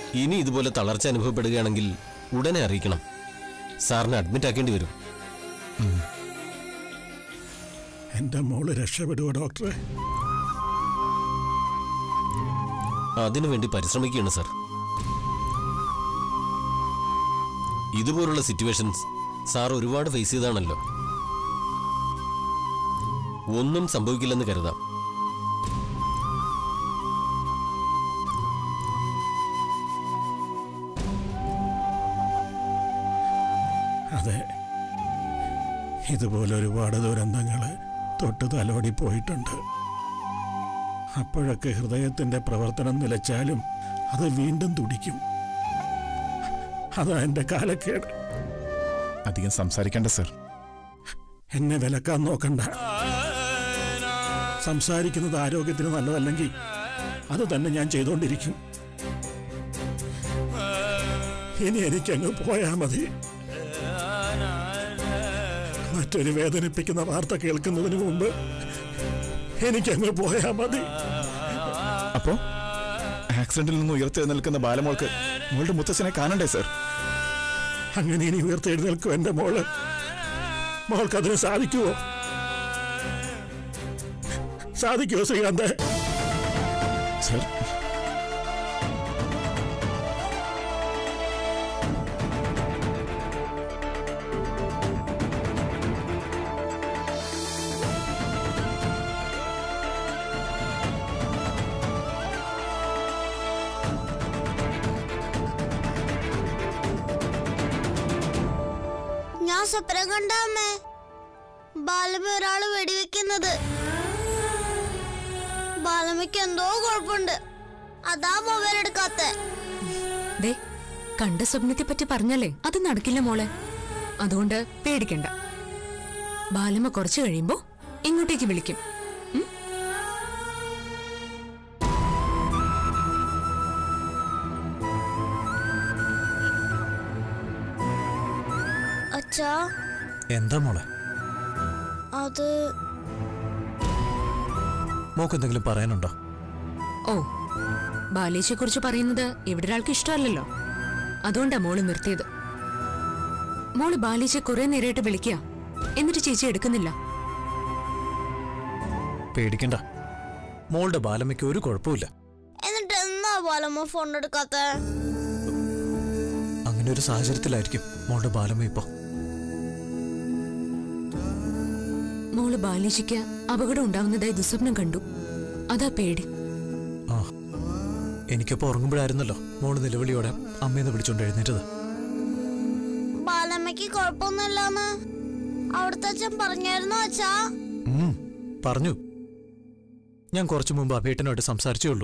ഇനി ഇതുപോലെ തളർച്ച അനുഭവപ്പെടുകയാണെങ്കിൽ ഉടനെ അറിയിക്കണം സാറിനെ അഡ്മിറ്റ് ആക്കേണ്ടി വരും എന്റെ മോള് രക്ഷപ്പെടുവോ ഡോക്ടറെ അതിനുവേണ്ടി പരിശ്രമിക്കുകയാണ് സാർ ഇതുപോലുള്ള സിറ്റുവേഷൻസ് സാർ ഒരുപാട് ഫേസ് ചെയ്താണല്ലോ ഒന്നും സംഭവിക്കില്ലെന്ന് കരുതാം അതെ ഇതുപോലെ ഒരുപാട് ദുരന്തങ്ങൾ തൊട്ട് തലോടി പോയിട്ടുണ്ട് അപ്പോഴൊക്കെ ഹൃദയത്തിന്റെ പ്രവർത്തനം നിലച്ചാലും അത് വീണ്ടും തുടിക്കും അതാ എന്റെ കാലക്കേട് അധികം സംസാരിക്കണ്ട സർ എന്നെ വിലക്കാൻ നോക്കണ്ട സംസാരിക്കുന്നത് ആരോഗ്യത്തിന് നല്ലതല്ലെങ്കിൽ അത് തന്നെ ഞാൻ ചെയ്തുകൊണ്ടിരിക്കും ഇനി എനിക്കങ്ങ് പോയാ മതി മറ്റൊരു വേദനിപ്പിക്കുന്ന വാർത്ത കേൾക്കുന്നതിന് മുമ്പ് എനിക്കങ്ങ് പോയാ മതി അപ്പോ ആക്സിഡന്റിൽ നിന്ന് ഉയർത്തെഴുന്നേൽക്കുന്ന ബാലമോൾക്ക് മോളുടെ മുത്തച്ഛനെ കാണണ്ടേ സർ അങ്ങനെ ഇനി ഉയർത്തെഴുന്നേൽക്കും എന്റെ മോള് മോൾക്കതിന് സാധിക്കുമോ സാധിക്കുമോ ശ്രീകാന്ത് സർ ഞാൻ സ്വപ്നം കണ്ട അമ്മേ ബാലമ ഒരാള് വെടിവെക്കുന്നത് ബാലമ്മയ്ക്ക് എന്തോ കുഴപ്പമുണ്ട് അതാ മൊബൈൽ എടുക്കാത്ത ദേ കണ്ട സ്വപ്നത്തെ പറ്റി പറഞ്ഞല്ലേ അത് നടക്കില്ല മോളെ അതുകൊണ്ട് പേടിക്കണ്ട ബാലമ്മ കുറച്ചു കഴിയുമ്പോ ഇങ്ങോട്ടേക്ക് വിളിക്കും ഉം? അച്ഛാ എന്താ മോളെ അത് മോക്ക് എന്തെങ്കിലും പറയാനുണ്ടോ ഓ ബാലേച്ചിയെ കുറിച്ച് പറയുന്നത് ഇവിടെ ഒരാൾക്ക് ഇഷ്ടമല്ലല്ലോ അതുകൊണ്ടാ മോള് നിർത്തിയത് മോള് ബാലേച്ചിയെ കുറെ നേരമായിട്ട് വിളിക്കുക എന്നിട്ട് ചേച്ചി എടുക്കുന്നില്ല പേടിക്കണ്ട മോളുടെ ബാലമ്മയ്ക്ക് ഒരു കുഴപ്പമില്ല എന്നിട്ട് എന്നാ ബാലമ്മ ഫോൺ എടുക്കാത്ത അങ്ങനെ ഒരു സാഹചര്യത്തിലായിരിക്കും മോളുടെ ബാലമ്മ ഇപ്പോ മോള് ബാലേച്ചിക്ക് അപകടം ഉണ്ടാവുന്നതായി ദുസ്വപ്നം കണ്ടു അതാ പേടി ആ എനിക്കപ്പോ ഉറങ്ങുമ്പോഴായിരുന്നല്ലോ മോള് നിലവിളിയോടെ അമ്മയെന്ന് വിളിച്ചോണ്ട് എഴുന്നേറ്റത് ബാലമ്മയ്ക്ക് കുഴപ്പമൊന്നുമില്ലാന്ന് അവിടുത്തെ അച്ഛൻ പറഞ്ഞായിരുന്നോ അച്ഛാ ഉം, പറഞ്ഞു ഞാൻ കുറച്ചു മുമ്പ് അഭേട്ടനുമായിട്ട് സംസാരിച്ചേ ഉള്ളൂ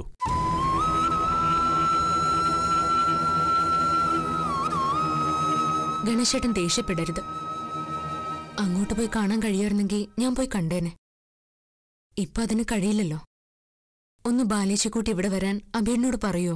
ഗണേശേട്ടൻ ദേഷ്യപ്പെടരുത് അങ്ങോട്ട് പോയി കാണാൻ കഴിയായിരുന്നെങ്കിൽ ഞാൻ പോയി കണ്ടേനെ ഇപ്പൊ അതിന് കഴിയില്ലല്ലോ ഒന്ന് ബാലേച്ചിക്കൂട്ടി ഇവിടെ വരാൻ അബിയണ്ണോട് പറയോ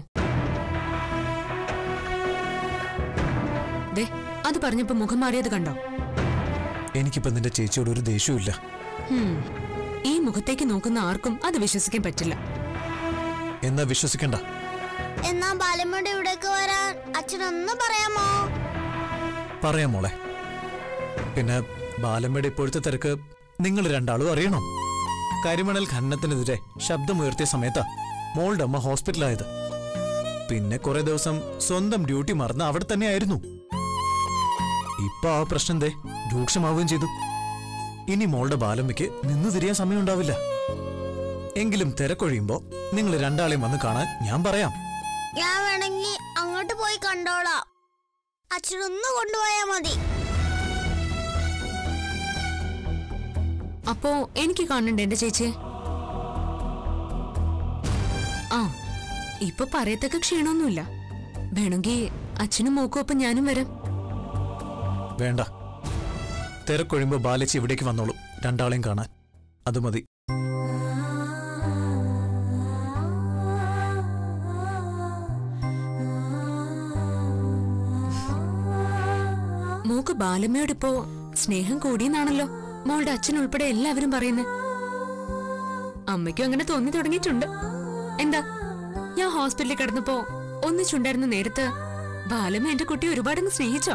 ദേ അത് പറഞ്ഞപ്പോ മുഖം മാറിയത് കണ്ടോ എനിക്കിപ്പോ നിന്റെ ചേച്ചിയോട് ഒരു ദേഷ്യവും ഹും, ഈ മുഖത്തേക്ക് നോക്കുന്ന ആർക്കും അത് വിശ്വസിക്കാൻ പറ്റില്ല എന്നാ വിശ്വസിക്കണ്ട എന്നാ ബാലമ്മയുടെ ഇവിടേക്ക് വരാൻ അച്ഛനൊന്ന് പറയാമോ പറയാം മോളെ പിന്നെ ബാലമ്മയുടെ ഇപ്പോഴത്തെ തിരക്ക് നിങ്ങൾ രണ്ടാളും അറിയണം കരിമണൽ ഖനനത്തിനെതിരെ ശബ്ദമുയർത്തിയ സമയത്താ മോളുടെ അമ്മ ഹോസ്പിറ്റലായത് പിന്നെ കുറെ ദിവസം സ്വന്തം ഡ്യൂട്ടി മറന്ന് അവിടെ തന്നെയായിരുന്നു ഇപ്പൊ ആ പ്രശ്നം ദേ രൂക്ഷമാവുകയും ചെയ്തു ഇനി മോളുടെ ബാലമ്മയ്ക്ക് നിന്ന് തിരിയാൻ സമയമുണ്ടാവില്ല എങ്കിലും തിരക്കൊഴിയുമ്പോ നിങ്ങൾ രണ്ടാളെയും വന്ന് കാണാൻ ഞാൻ പറയാം ഞാൻ വേണമെങ്കിൽ അങ്ങോട്ട് പോയി കണ്ടോളാം അച്ഛനൊന്ന് കൊണ്ടുപോയാ മതി അപ്പോ എനിക്ക് കാണണ്ടേ എന്റെ ചേച്ചിയെ ആ ഇപ്പൊ പറയത്തക്ക ക്ഷീണമൊന്നുമില്ല വേണമെങ്കിൽ അച്ഛനും മോക്കും ഒപ്പം ഞാനും വരാം വേണ്ട തിരക്കൊഴിയുമ്പോ ബാലച്ചി ഇവിടേക്ക് വന്നോളൂ രണ്ടാളെയും കാണാൻ അത് മതി മോക്ക് ബാലമ്മയോടിപ്പോ സ്നേഹം കൂടിയെന്നാണല്ലോ മോളുടെ അച്ഛൻ ഉൾപ്പെടെ എല്ലാവരും പറയുന്നത് അമ്മയ്ക്കും അങ്ങനെ തോന്നി തുടങ്ങിയിട്ടുണ്ട് എന്താ ഞാൻ ഹോസ്പിറ്റലിൽ കിടന്നപ്പോ ഒന്നിച്ചുണ്ടായിരുന്ന നേരത്ത് ബാലമ്മ എന്റെ കുട്ടി ഒരുപാടങ്ങ് സ്നേഹിച്ചോ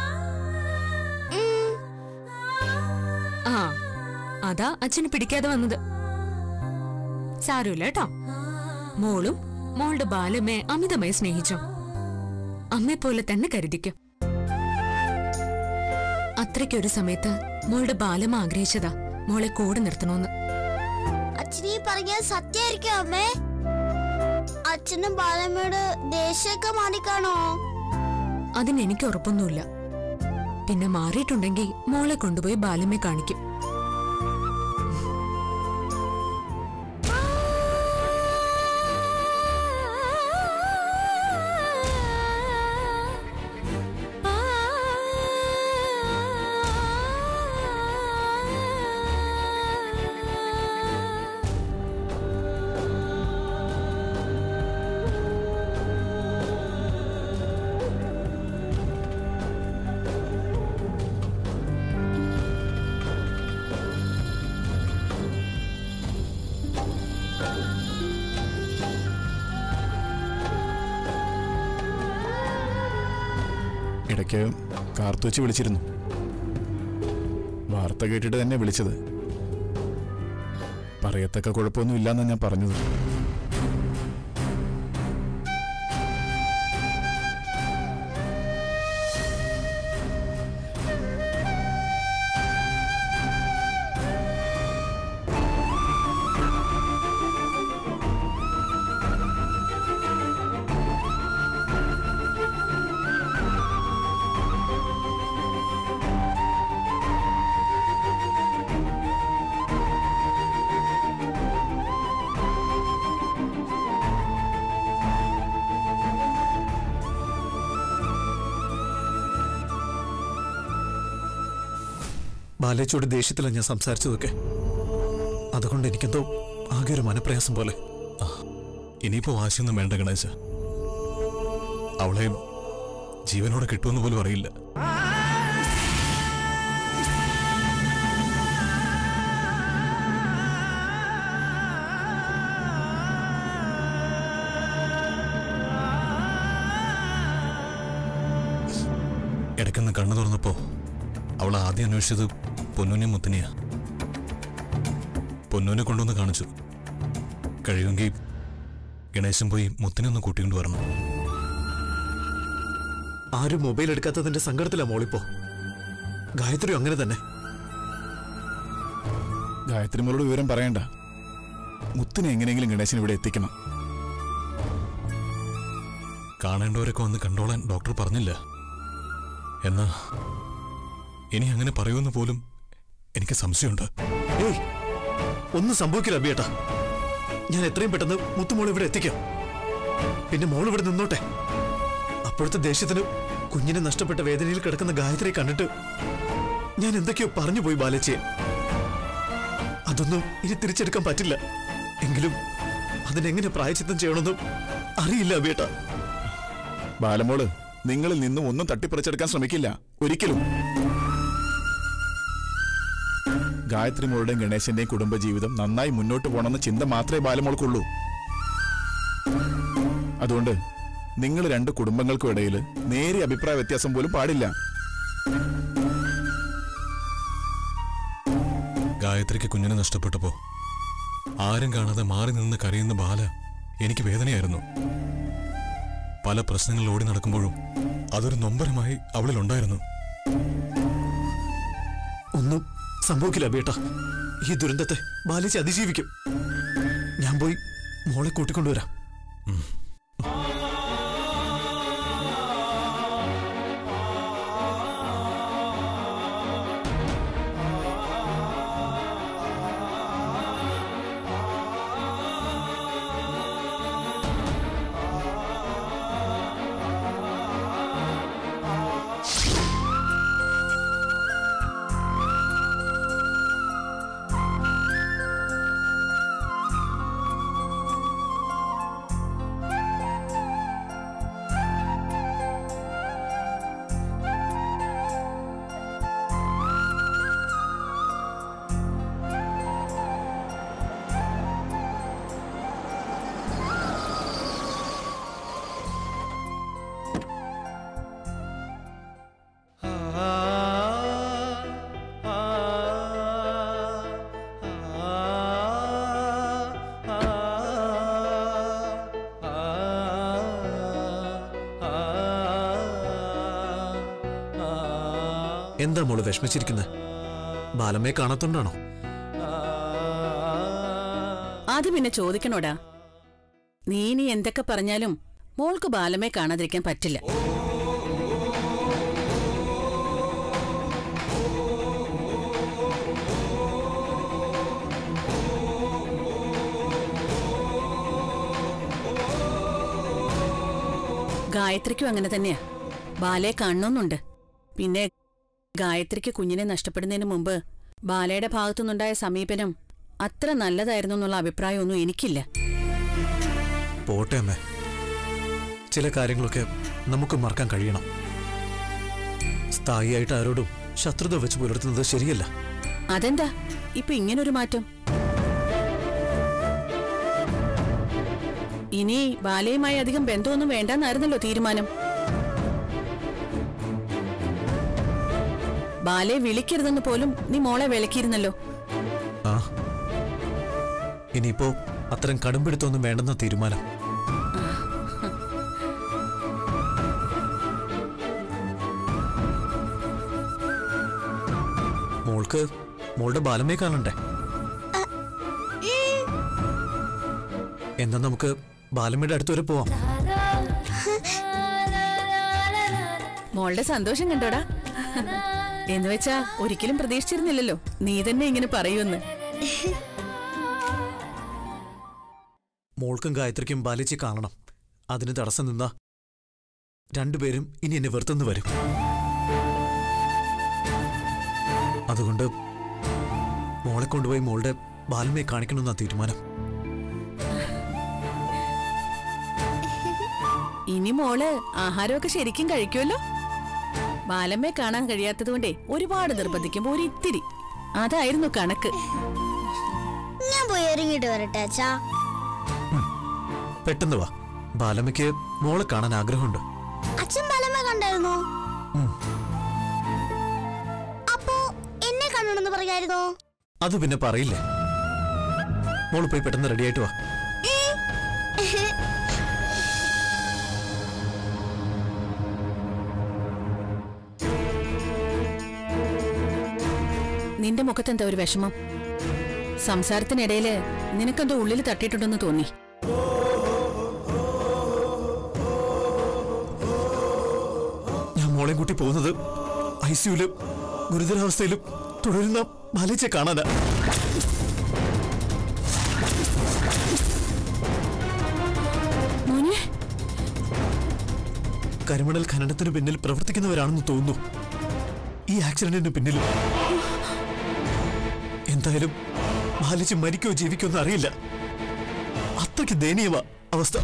ഉം. ആ അതാ അച്ഛന് പിടിക്കാതെ വന്നത് സാരമില്ല കേട്ടോ മോളും മോളുടെ ബാലമ്മയെ അമിതമായി സ്നേഹിച്ചോ അമ്മയെ പോലെ തന്നെ കരുതിക്കും അത്രയ്ക്കൊരു സമയത്ത് മോളുടെ ബാലമ്മ ആഗ്രഹിച്ചതാ മോളെ കൂടെ നിർത്തണോന്ന് അച്ഛനീ പറഞ്ഞത് സത്യായിരിക്കും അമ്മേ അച്ഛനും ബാലമ്മയോട് ദേഷ്യമൊക്കെ മാറിക്കാണോ അതിന് എനിക്ക് ഉറപ്പൊന്നുമില്ല പിന്നെ മാറിയിട്ടുണ്ടെങ്കിൽ മോളെ കൊണ്ടുപോയി ബാലമ്മയെ കാണിക്കും ഇടയ്ക്ക് കാർത്തുവച്ച് വിളിച്ചിരുന്നു വാർത്ത കേട്ടിട്ട് തന്നെ വിളിച്ചത് പറയത്തക്ക കുഴപ്പമൊന്നും ഇല്ലെന്നാണ് ഞാൻ പറഞ്ഞത് ബാലേച്ചോട് ദേഷ്യത്തിലാണ് ഞാൻ സംസാരിച്ചതൊക്കെ അതുകൊണ്ട് എനിക്കെന്തോ ആകെ ഒരു മനപ്രയാസം പോലെ ഇനിയിപ്പോ വാശിയൊന്നും വേണ്ട ഗണേശ അവളെ ജീവനോടെ കിട്ടുമെന്ന് പോലും അറിയില്ല ഇടയ്ക്കൊന്ന് കണ്ണു തുറന്നപ്പോ അവൾ ആദ്യം അന്വേഷിച്ചത് പൊന്നൂനെ മുത്തിനെയാ പൊന്നൂനെ കൊണ്ടുവന്ന് കാണിച്ചു കഴിയുമെങ്കിൽ ഗണേശൻ പോയി മുത്തിനെ ഒന്ന് കൂട്ടിക്കൊണ്ട് വരണം ആരും മൊബൈൽ എടുക്കാത്തതിന്റെ സങ്കടത്തിലാ മോളിപ്പോ ഗായത്രി അങ്ങനെ തന്നെ ഗായത്രി മോളോട് വിവരം പറയണ്ട മുത്തിനെ എങ്ങനെയെങ്കിലും ഗണേശൻ ഇവിടെ എത്തിക്കണം കാണേണ്ടവരൊക്കെ വന്ന് കണ്ടോളാൻ ഡോക്ടർ പറഞ്ഞില്ല എന്നാ ഇനി അങ്ങനെ പറയുമെന്ന് പോലും എനിക്ക് സംശയമുണ്ട് ഏയ് ഒന്നും സംഭവിക്കില്ല അബിയേട്ടാ ഞാൻ എത്രയും പെട്ടെന്ന് മുത്തുമോൾ ഇവിടെ എത്തിക്കാം പിന്നെ മോൾ ഇവിടെ നിന്നോട്ടെ അപ്പോഴത്തെ ദേഷ്യത്തിന് കുഞ്ഞിനെ നഷ്ടപ്പെട്ട വേദനയിൽ കിടക്കുന്ന ഗായത്രിയെ കണ്ടിട്ട് ഞാൻ എന്തൊക്കെയോ പറഞ്ഞു പോയി ബാലച്ചയെ അതൊന്നും ഇനി തിരിച്ചെടുക്കാൻ പറ്റില്ല എങ്കിലും അതിനെങ്ങനെ പ്രായച്ചിത്തം ചെയ്യണമെന്ന് അറിയില്ല അബിയേട്ടാ ബാലമോള് നിങ്ങളിൽ നിന്നും ഒന്നും തട്ടിപ്പറിച്ചെടുക്കാൻ ശ്രമിക്കില്ല ഒരിക്കലും ഗായത്രി മോളുടെയും ഗണേശന്റെയും കുടുംബജീവിതം നന്നായി മുന്നോട്ട് പോകണമെന്ന ചിന്ത മാത്രമേ ബാലമോൾക്കുള്ളൂ അതുകൊണ്ട് നിങ്ങൾ രണ്ട് കുടുംബങ്ങൾക്കും ഇടയിൽ നേരിയ അഭിപ്രായ വ്യത്യാസം പോലും പാടില്ല ഗായത്രിക്ക് കുഞ്ഞിനെ നഷ്ടപ്പെട്ടപ്പോ ആരും കാണാതെ മാറി നിന്ന് കരയുന്ന ബാല എനിക്ക് വേദനയായിരുന്നു പല പ്രശ്നങ്ങളിൽ ഓടി നടക്കുമ്പോഴും അതൊരു നൊമ്പരമായി അവളിലുണ്ടായിരുന്നു ഒന്നും സംഭവിക്കില്ല ബേട്ട ഈ ദുരന്തത്തെ ബാലിച്ച് അതിജീവിക്കും ഞാൻ പോയി മോളെ കൂട്ടിക്കൊണ്ടുവരാം എന്താ മോള് വിഷമിച്ചിരിക്കുന്നത് ബാലമ്മയെ കാണാത്തോണ്ടാണോ അത് പിന്നെ ചോദിക്കണോടാ നീ ഇനി എന്തൊക്കെ പറഞ്ഞാലും മോൾക്ക് ബാലമേ കാണാതിരിക്കാൻ പറ്റില്ല ഗായത്രിക്കും അങ്ങനെ തന്നെയാ ബാലയെ കാണണമെന്നുണ്ട് പിന്നെ ഗായത്രിക്ക് കുഞ്ഞിനെ നഷ്ടപ്പെടുന്നതിന് മുമ്പ് ബാലയുടെ ഭാഗത്തുനിന്നുണ്ടായ സമീപനം അത്ര നല്ലതായിരുന്നു എന്നുള്ള അഭിപ്രായമൊന്നും എനിക്കില്ല പോട്ടെ അമ്മേ ചില കാര്യങ്ങളൊക്കെ നമുക്ക് മറക്കാൻ കഴിയണം സ്ഥായിയായിട്ട് ആരോടും ശത്രുത വെച്ച് പുലർത്തുന്നത് ശരിയല്ല അതെന്താ ഇപ്പൊ ഇങ്ങനൊരു മാറ്റം ഇനി ബാലയുമായി അധികം ബന്ധമൊന്നും വേണ്ടെന്നായിരുന്നല്ലോ തീരുമാനം ബാലയെ വിളിക്കരുതെന്ന് പോലും നീ മോളെ വിലക്കിയിരുന്നല്ലോ ആ ഇനിയിപ്പോ അത്തരം കടുംപിടുത്തൊന്നും വേണ്ടെന്ന തീരുമാനം മോൾക്ക് മോളുടെ ബാലമ്മയെ കാണണ്ടേ എന്നാ നമുക്ക് ബാലമ്മയുടെ അടുത്ത് വരെ പോവാം മോളുടെ സന്തോഷം കണ്ടോടാ എന്ന് വെച്ചാ ഒരിക്കലും പ്രതീക്ഷിച്ചിരുന്നില്ലല്ലോ നീ തന്നെ ഇങ്ങനെ പറയുമെന്ന് മോൾക്കും ഗായത്രിക്കും ബാലിച്ച് കാണണം അതിന് തടസ്സം നിന്ന രണ്ടുപേരും ഇനി എന്നെ വെറുത്തുനിന്ന് വരും അതുകൊണ്ട് മോളെ കൊണ്ടുപോയി മോളുടെ ബാലമ്മയെ കാണിക്കണമെന്നാ തീരുമാനം ഇനി മോള് ആഹാരമൊക്കെ ശരിക്കും കഴിക്കുമല്ലോ ബാലമ്മയെ കാണാൻ കഴിയാത്തതുകൊണ്ടേ ഒരുപാട് നിർബന്ധിക്കുമ്പോ ഒരു ഇത്തിരി അതായിരുന്നു കണക്ക് ഞാൻ പോയി ഒരുങ്ങിട്ട് വരട്ടെ അച്ഛാ പെട്ടെന്ന് വാ ബാലമ്മയ്ക്ക് മോളെ കാണാൻ ആഗ്രഹമുണ്ട് അച്ഛൻ ബലമ കണ്ടായിരുന്നോ ഉം. അപ്പോ എന്നെ കാണണമെന്ന് പറയായിരുന്നോ അത് പിന്നെ പറയില്ലേ മോള് പോയി പെട്ടെന്ന് റെഡിയായിട്ട് വാ നിന്റെ മുഖത്തെന്താ ഒരു വിഷമം സംസാരത്തിനിടയില് നിനക്കെന്തോ ഉള്ളിൽ തട്ടിയിട്ടുണ്ടെന്ന് തോന്നി ഞാൻ മോളെ കൂട്ടി പോകുന്നത് ഐ സിയുലും ഗുരുതരാവസ്ഥയിലും തുടരുന്ന ബാലിച്ചെ കാണാനാ മോനെ കരിമണൽ ഖനനത്തിന് പിന്നിൽ പ്രവർത്തിക്കുന്നവരാണെന്ന് തോന്നുന്നു ഈ ആക്സിഡന്റിന് പിന്നിൽ എന്തായാലും ബാലിച്ച് മരിക്കോ ജീവിക്കോ എന്ന് അറിയില്ല അത്രയ്ക്ക് ദയനീയമാ അവസ്ഥ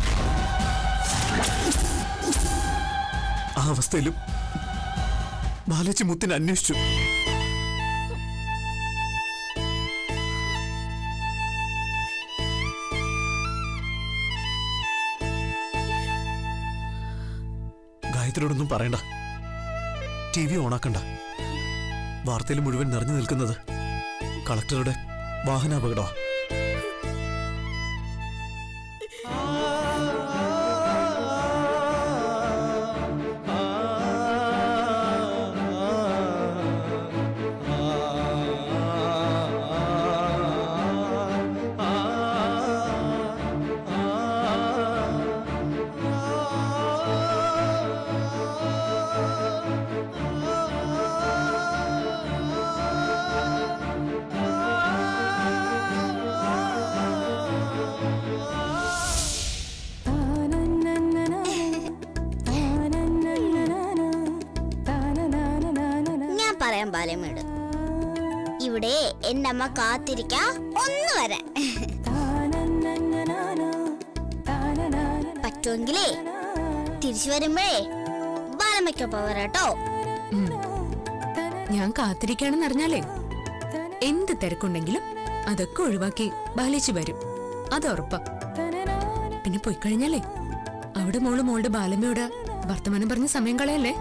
ആ അവസ്ഥയിലും ബാലിച്ച് മുത്തിനെ അന്വേഷിച്ചു ഗായത്രിയോടൊന്നും പറയണ്ട ടി വി ഓണാക്കണ്ട വാർത്തയിൽ മുഴുവൻ നിറഞ്ഞു നിൽക്കുന്നത് കളക്ടറുടെ വാഹനാപകടമാ ഞാൻ പറയാം ബാലമ്മയോട് ഇവിടെ എന്റെ അമ്മ കാത്തിരിക്കാ ഒന്ന് വരാൻ പറ്റുമെങ്കിലേ തിരിച്ചു വരുമ്പോഴേ ബാലമ്മയ്ക്കൊപ്പം വരാട്ടോ ഞാൻ കാത്തിരിക്കുകയാണെന്ന് അറിഞ്ഞാലേ എന്ത് തിരക്കുണ്ടെങ്കിലും അതൊക്കെ ഒഴിവാക്കി ബാലേച്ചി വരും അത് ഉറപ്പാ പിന്നെ പോയി കഴിഞ്ഞാലേ അവിടെ മോള് മോളുടെ ബാലമ്മയോട് വർത്തമാനം പറഞ്ഞ സമയം കളയല്ലേ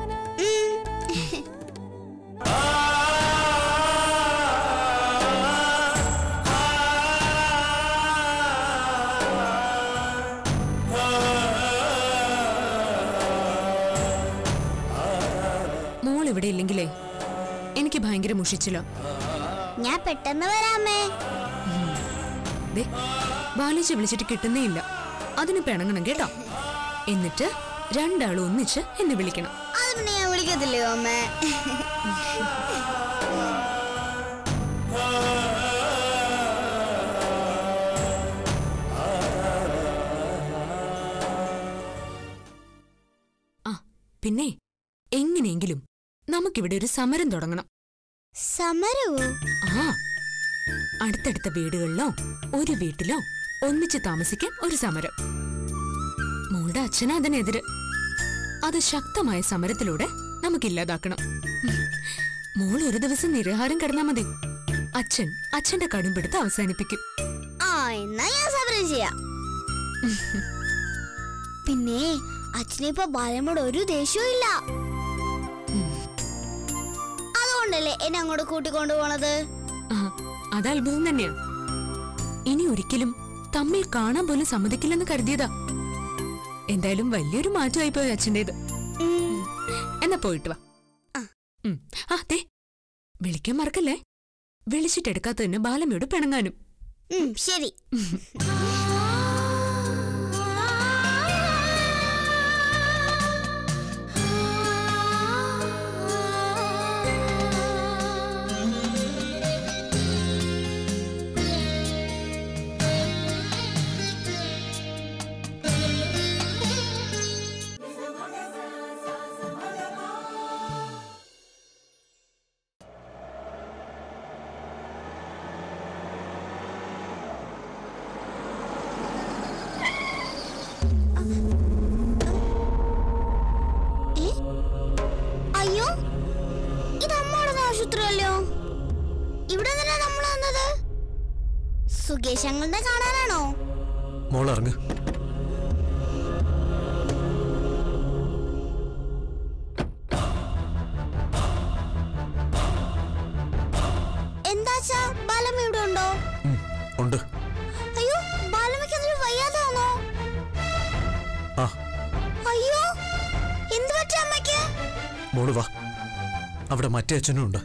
മോൾ ഇവിടെ ഇല്ലെങ്കിലേ എനിക്ക് ഭയങ്കര മുഷിച്ചില്ലോ ഞാൻ പെട്ടെന്ന് വരാമേ ദേ ബാലേജി വിളിച്ചിട്ട് കിട്ടുന്നേ ഇല്ല അതിന് പിണങ്ങണം കേട്ടോ എന്നിട്ട് രണ്ടാളും ഒന്നിച്ച് എന്നെ വിളിക്കണം അത് പിന്നെ ഞാൻ വിളിക്കത്തില്ലയോ അമ്മേ ആ പിന്നെ എങ്ങനെയെങ്കിലും നമുക്കിവിടെ ഒരു സമരം തുടങ്ങണം സമരവോ ആ അടുത്തടുത്ത വീടുകളിലോ ഒരു വീട്ടിലോ ഒന്നിച്ച് താമസിക്കാൻ ഒരു സമരം മോളുടെ അച്ഛനാ അതിനെതിര് അത് ശക്തമായ സമരത്തിലൂടെ നമുക്കില്ലാതാക്കണം ഉം. മോൾ ഒരു ദിവസം നിരാഹാരം കിടന്നാ മതി അച്ഛൻ അച്ഛന്റെ കടുംപിടുത്ത് അവസാനിപ്പിക്കും ആ എന്നാ ഞാൻ സമരം ചെയ്യാം പിന്നെ അച്ഛനിപ്പോ ബാലമ്മോട് ഒരു ദേഷ്യവും ഇല്ല അതുകൊണ്ടല്ലേ എന്നെ അങ്ങോട്ട് കൂട്ടിക്കൊണ്ടു പോണത് ആ, അത് അത്ഭുതം തന്നെയാ ഇനി ഒരിക്കലും തമ്മിൽ കാണാൻ പോലും സമ്മതിക്കില്ലെന്ന് കരുതിയതാ എന്തായാലും വലിയൊരു മാറ്റമായി പോയി അച്ഛൻ്റെത് ഉം. എന്നാ പോയിട്ട് വാ ആ. ഉം. ആ ദേ വിളിക്കാൻ മറക്കല്ലേ വിളിച്ചിട്ടെടുക്കാത്തതിന് ബാലമ്മയോട് പിണങ്ങാനും ഉം, ശരി ഏ? അയ്യോ ഇത് അമ്മയുടെ ആശുപത്രി അല്ലയോ ഇവിടെ തന്നെ നമ്മൾ വന്നത് സുകേഷ് അങ്ങളുടെ കാണാനാണോ മോൾ ഇറങ്ങ് എന്താച്ചാ ബാലമ്മ ഇവിടെ ഉണ്ടോ ഉം, ഉണ്ട് അയ്യോ ബാലമ്മയ്ക്ക് അതിൽ വയ്യാതാണോ ആ അയ്യോ എന്ത് പറ്റി അമ്മയ്ക്ക് മോള് വാ അവിടെ മറ്റേ അച്ഛനും ഉണ്ട്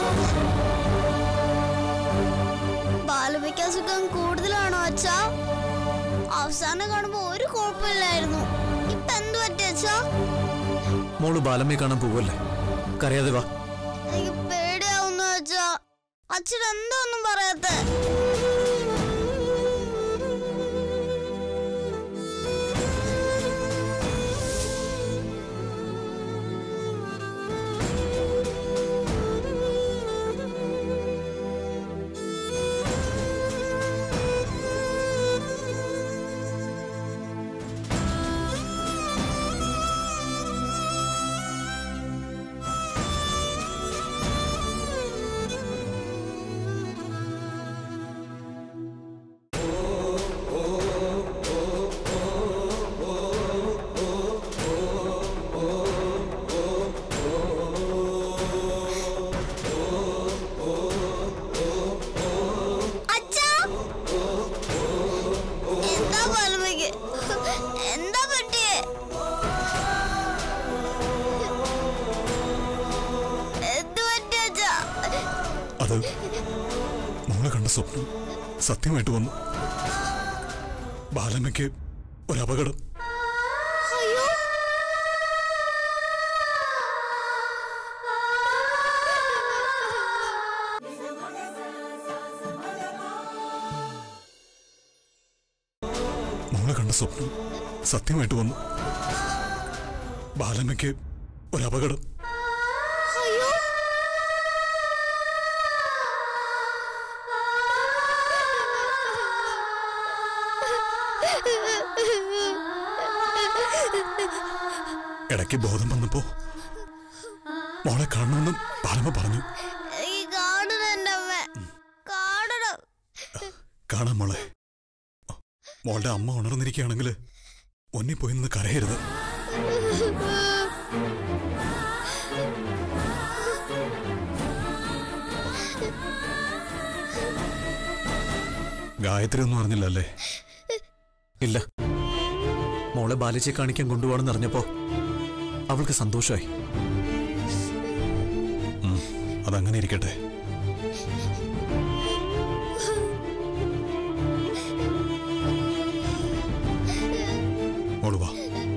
ബാലമ്മയ്ക്ക് അസുഖം കൂടുതലാണോ അച്ഛാ അവസാനം കാണുമ്പോ ഒരു കുഴപ്പമില്ലായിരുന്നു ഇപ്പൊ എന്ത് പറ്റി അച്ഛാ മോള് ബാലമ്മയെ കാണാൻ പോവല്ലേ കരയാതെ വാ എനിക്ക് പേടിയാവുന്നു അച്ഛാ അച്ഛൻ എന്താ ഒന്നും പറയാത്തെ അച്ഛാ എന്താ ബാലമ്മയ്ക്ക് എന്താ പറ്റിയേ എന്ത് പറ്റി അച്ഛാ അത് മോളെ കണ്ട സ്വപ്നം സത്യമായിട്ട് വന്നു ബാലമ്മയ്ക്ക് ഒരപകടം അയ്യോ മോളെ കണ്ട സ്വപ്നം സത്യമായിട്ട് വന്നു ബാലമ്മയ്ക്ക് ഒരപകടം അയ്യോ ഇടയ്ക്ക് ബോധം വന്നപ്പോ മോളെ കാണണമെന്ന് ബാലമ്മ പറഞ്ഞു എനിക്ക് കാണണം എൻ്റെ അമ്മ കാണണം കാണാം മോളെ മോളുടെ അമ്മ ഉണർന്നിരിക്കുകയാണെങ്കിൽ ഒന്നി പോയി നിന്ന് കരയരുത് ഗായത്രി ഒന്നും അറിഞ്ഞില്ലല്ലേ ഇല്ല മോളെ ബാലിച്ചെ കാണിക്കാൻ കൊണ്ടുപോകണമെന്ന് അറിഞ്ഞപ്പോ അവൾക്ക് സന്തോഷമായി അതങ്ങനെ ഇരിക്കട്ടെ മോള് വാ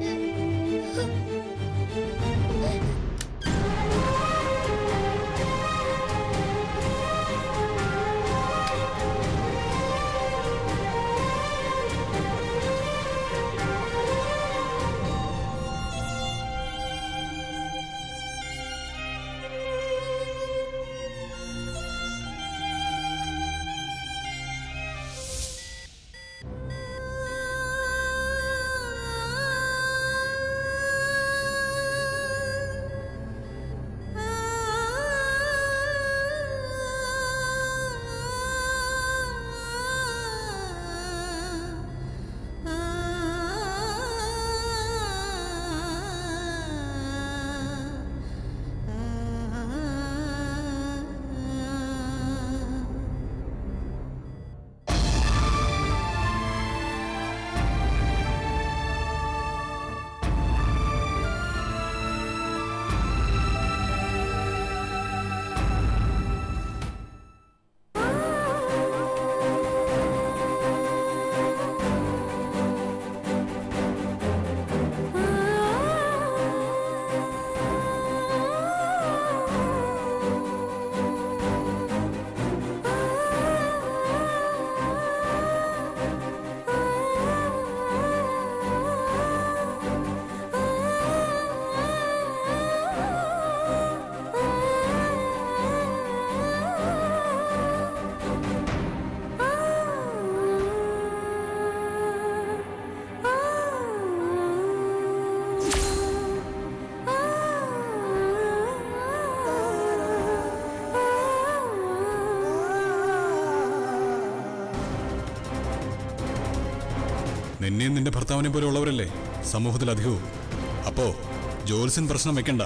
നിന്നെയും നിന്റെ ഭർത്താവിനെ പോലെ ഉള്ളവരല്ലേ സമൂഹത്തിൽ അധികവും അപ്പോ ജോൽസൻ പ്രശ്നം വെക്കണ്ട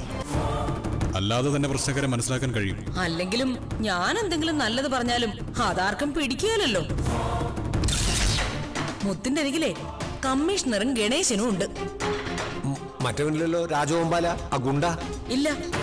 അല്ലാതെ തന്നെ പ്രശ്നക്കാരെ മനസ്സിലാക്കാൻ കഴിയും അല്ലെങ്കിലും ഞാൻ എന്തെങ്കിലും നല്ലത് പറഞ്ഞാലും അതാർക്കും പിടിക്കുകയല്ലോ മുത്തിന്റെ അരികിലെ കമ്മീഷണറും ഗണേശനും ഉണ്ട് മറ്റവനില്ലല്ലോ രാജഗോപാല ആ ഗുണ്ട ഇല്ല